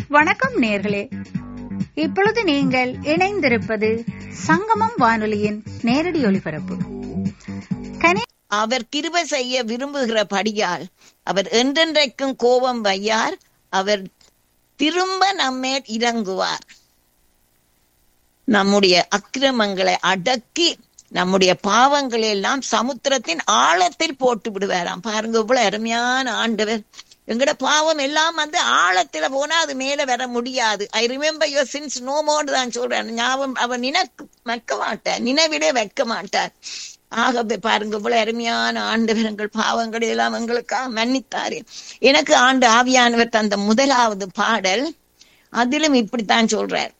வணக்கம் நேர்களே இப்பொழுது நீங்கள் இணைந்திருப்பது சங்கமம் வானொலியின் நேரடி ஒலிபரப்பு கனே அவர் கிருபை செய்ய விரும்புகிறபடியால் அவர் என்றென்றைக்கும் கோபம் வையார் அவர் திரும்ப நம்மேல் இறங்குவார் நம்முடைய அக்கிரமங்களை அடக்கி நம்முடைய பாவங்களை எல்லாம் சமுத்திரத்தின் ஆழத்தில் போட்டு விடுவாராம் பாருங்க இவ்வளவு அருமையான ஆண்டவர் எங்கட பாவம் எல்லாம் வந்து ஆழத்துல போனா அது மேல வர முடியாது I remember your sins no mode தான் சொல்றேன் ஞாபகம் அவர் நினைக்க வைக்க மாட்டார் நினைவிலே வைக்க மாட்டார் ஆகவே பாருங்க இவ்வளவு அருமையான ஆண்டவர் எங்கள் பாவங்களை எல்லாம் எங்களுக்காக மன்னித்தாரு எனக்கு ஆண்டு ஆவியானவர் தந்த முதலாவது பாடல் அதிலும் இப்படித்தான் சொல்றார்